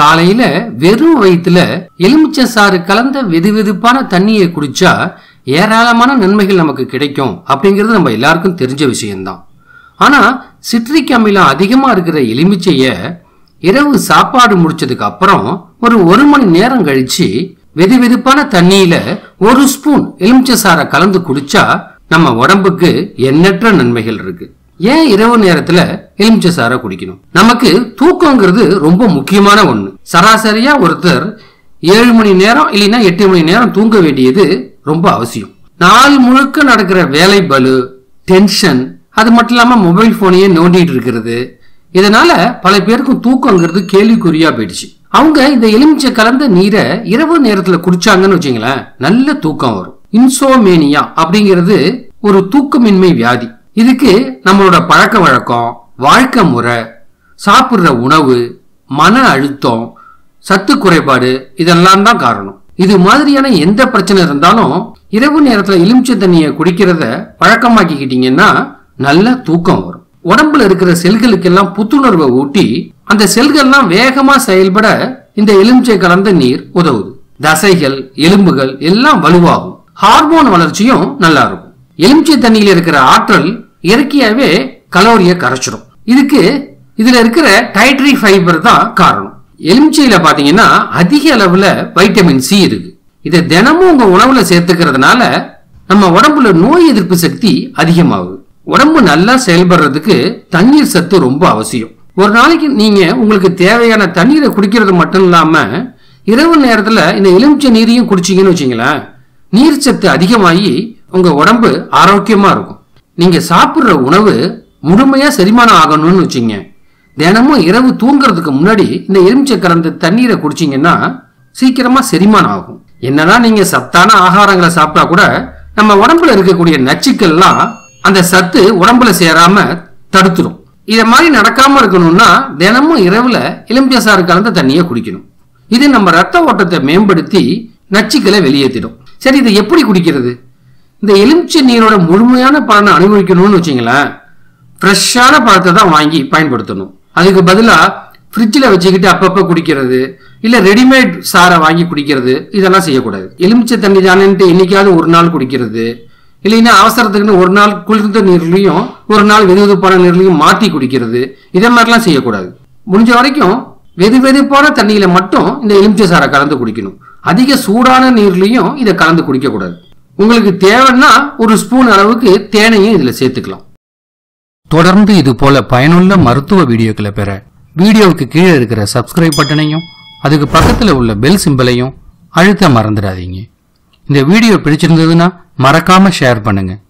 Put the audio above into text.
காலையில வெறும் வயிற்றுல எலுமிச்சை சாறு கலந்த வெதுவெதுப்பான தண்ணியை குடிச்சா ஏராளமான நன்மைகள் நமக்கு கிடைக்கும் அப்படிங்கிறது நம்ம எல்லாருக்கும் தெரிஞ்ச விஷயம்தான் ஆனா சிட்ரிக் அமிலம் அதிகமா இருக்கிற எலுமிச்சைய இரவு சாப்பாடு முடிச்சதுக்கு அப்புறம் ஒரு ஒரு மணி நேரம் கழிச்சு வெதுவெதுப்பான தண்ணியில ஒரு ஸ்பூன் எலுமிச்சை சாறை கலந்து குடிச்சா நம்ம உடம்புக்கு எண்ணற்ற நன்மைகள் இருக்கு ஏன் இரவு நேரத்துல எலுமிச்சை சாறை குடிக்கணும் நமக்கு தூக்கங்கிறது ரொம்ப முக்கியமான ஒண்ணு சராசரியா ஒருத்தர் ஏழு மணி நேரம் இல்லைன்னா எட்டு மணி நேரம் தூங்க வேண்டியது ரொம்ப அவசியம் நாள் முழுக்க நடக்கிற வேலை பலு டென்ஷன் அது மட்டும் இல்லாம மொபைல் போனையே நோண்டிட்டு இருக்கிறது இதனால பல பேருக்கும் தூக்கங்கிறது கேள்விக்குறியா போயிடுச்சு அவங்க இந்த எலுமிச்சை கலந்த நீரை இரவு நேரத்துல குடிச்சாங்கன்னு வச்சுங்களேன் நல்ல தூக்கம் வரும் இன்சோமேனியா அப்படிங்கிறது ஒரு தூக்கமின்மை வியாதி இதுக்கு நம்மளோட பழக்க வழக்கம் வாழ்க்கை முறை சாப்பிடுற உணவு மன அழுத்தம் சத்து குறைபாடு இதெல்லாம் தான் காரணம் இது மாதிரியான எந்த பிரச்சனை இருந்தாலும் இரவு நேரத்துல எலுமிச்சை தண்ணியை குடிக்கிறத பழக்கமாக்கிக்கிட்டீங்கன்னா நல்ல தூக்கம் வரும் உடம்புல இருக்கிற செல்களுக்கெல்லாம் புத்துணர்வை ஊட்டி அந்த செல்கள்லாம் வேகமா செயல்பட இந்த எலுமிச்சை கலந்த நீர் உதவுது தசைகள் எலும்புகள் எல்லாம் வலுவாகும் ஹார்மோன் வளர்ச்சியும் நல்லா இருக்கும் எலுமிச்சை தண்ணியில இருக்கிற ஆற்றல் இயற்கையாவே கலோரியை கரைச்சிடும் இதுக்கு இதுல இருக்கிற டைட்ரி ஃபைபர் தான் காரணம் எலுமிச்சையில பாத்தீங்கன்னா அதிக அளவுல வைட்டமின் சி இருக்கு இதை தினமும் உங்க உணவுல சேர்த்துக்கிறதுனால நம்ம உடம்புல நோய் எதிர்ப்பு சக்தி அதிகமாகுது உடம்பு நல்லா செயல்படுறதுக்கு தண்ணீர் சத்து ரொம்ப அவசியம் ஒரு நாளைக்கு நீங்க உங்களுக்கு தேவையான தண்ணீரை குடிக்கிறது மட்டும் இல்லாம இரவு நேரத்துல இந்த எலுமிச்சை நீரையும் குடிச்சீங்கன்னு வச்சுங்களேன் நீர் சத்து அதிகமாகி உங்க உடம்பு ஆரோக்கியமா இருக்கும் நீங்க சாப்பிடுற உணவு முழுமையா செரிமானம் ஆகணும்னு வச்சுங்க தினமும் இரவு தூங்குறதுக்கு முன்னாடி இந்த எலுமிச்சை கலந்த தண்ணீரை குடிச்சீங்கன்னா சீக்கிரமா செரிமானம் ஆகும் என்னதான் நீங்க சத்தான ஆகாரங்களை சாப்பிட்டா கூட நம்ம உடம்புல இருக்கக்கூடிய நச்சுக்கள்லாம் அந்த சத்து உடம்புல சேராம தடுத்துரும் இத மாதிரி நடக்காம இருக்கணும்னா தினமும் இரவுல எலுமிச்சை சாறு கலந்த தண்ணியை குடிக்கணும் இது நம்ம ரத்த ஓட்டத்தை மேம்படுத்தி நச்சுக்களை வெளியேற்றிடும் சரி இதை எப்படி குடிக்கிறது இந்த எலுமிச்சை நீரோட முழுமையான பலனை அனுபவிக்கணும்னு வச்சுங்களேன் ஃப்ரெஷ்ஷான பழத்தை தான் வாங்கி பயன்படுத்தணும் அதுக்கு பதிலாக ஃப்ரிட்ஜில் வச்சுக்கிட்டு அப்பப்போ குடிக்கிறது இல்லை ரெடிமேட் சாரை வாங்கி குடிக்கிறது இதெல்லாம் செய்யக்கூடாது எலுமிச்சை தண்ணி தானேன்ட்டு என்னைக்காவது ஒரு நாள் குடிக்கிறது இல்லைன்னா அவசரத்துக்குன்னு ஒரு நாள் குளிர்ந்த நீர்லையும் ஒரு நாள் வெது வெதுப்பான நீர்லையும் மாற்றி குடிக்கிறது இதே மாதிரிலாம் செய்யக்கூடாது முடிஞ்ச வரைக்கும் வெது வெதுப்பான தண்ணியில மட்டும் இந்த எலுமிச்சை சாரை கலந்து குடிக்கணும் அதிக சூடான நீர்லையும் இதை கலந்து குடிக்கக்கூடாது உங்களுக்கு தேவைன்னா ஒரு ஸ்பூன் அளவுக்கு தேனையும் இதுல சேர்த்துக்கலாம் தொடர்ந்து இது போல பயனுள்ள மருத்துவ வீடியோக்களை பெற வீடியோவுக்கு கீழே இருக்கிற சப்ஸ்கிரைப் பட்டனையும் அதுக்கு பக்கத்துல உள்ள பெல் சிம்பலையும் அழுத்த மறந்துடாதீங்க இந்த வீடியோ பிடிச்சிருந்ததுன்னா மறக்காம ஷேர் பண்ணுங்க